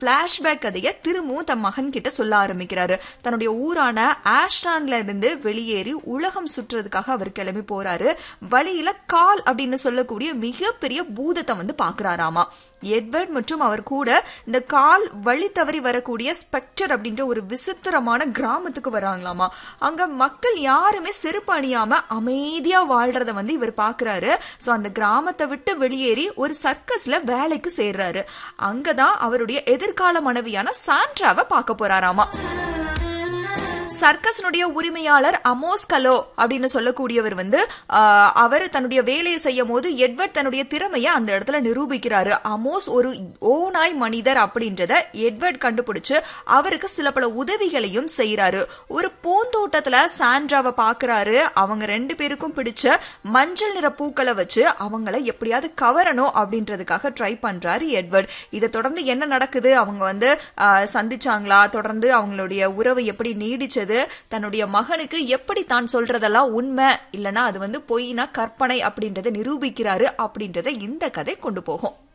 flashback கதையை திரும்பவும் தன் மகன் கிட்ட சொல்ல ஆரம்பிக்கிறாரு தன்னுடைய ஊரான ஆஷ்டான்ல இருந்து வெளியேறி உலகம் சுற்றுறதுக்காக அவர் கிளம்பி போறாரு வழியில கால் அப்படின்னு சொல்லக்கூடிய மிகப்பெரிய பூதத்தை வந்து பாக்குறாராமா எட்வர்ட் மற்றும் அவர் கூட இந்த கால் வழி தவறி வரக்கூடிய ஸ்பெக்டர் அப்படின்ற ஒரு விசித்திரமான கிராமத்துக்கு வராங்களாமா அங்க மக்கள் யாருமே செருப்பு அணியாம அமைதியா வாழ்றத வந்து இவர் பாக்குறாரு சோ அந்த கிராமத்தை விட்டு வெளியேறி ஒரு சர்க்கஸ்ல வேலைக்கு சேர்றாரு அங்கதான் அவருடைய எதிர்கால மனைவியான சாண்ட்ராவை பார்க்க போறாராமா சர்க்கஸினுடைய உரிமையாளர் அமோஸ் கலோ அப்படின்னு சொல்லக்கூடியவர் வந்து ஆஹ், அவர் தன்னுடைய வேலையை செய்யும் போது எட்வர்ட் தன்னுடைய திறமையை அந்த இடத்துல நிரூபிக்கிறாரு அமோஸ் ஒரு ஓநாய் மனிதர் அப்படின்றத எட்வர்ட் கண்டுபிடிச்சு அவருக்கு சில பல உதவிகளையும் செய்யறாரு ஒரு பூந்தோட்டத்துல சாண்ட்ராவை பாக்குறாரு அவங்க ரெண்டு பேருக்கும் பிடிச்ச மஞ்சள் நிற பூக்களை வச்சு அவங்கள எப்படியாவது கவரணும் அப்படின்றதுக்காக ட்ரை பண்றாரு எட்வர்ட் இதை தொடர்ந்து என்ன நடக்குது அவங்க வந்து ஆஹ், சந்திச்சாங்களா தொடர்ந்து அவங்களுடைய உறவு எப்படி நீடிச்சது தன்னுடைய மகனுக்கு எப்படி தான் சொல்றதெல்லாம் உண்மை இல்லனா அது வந்து பொய்னா கற்பனை அப்படின்றத நிரூபிக்கிறாரு அப்படின்றத இந்த கதை கொண்டு போகும்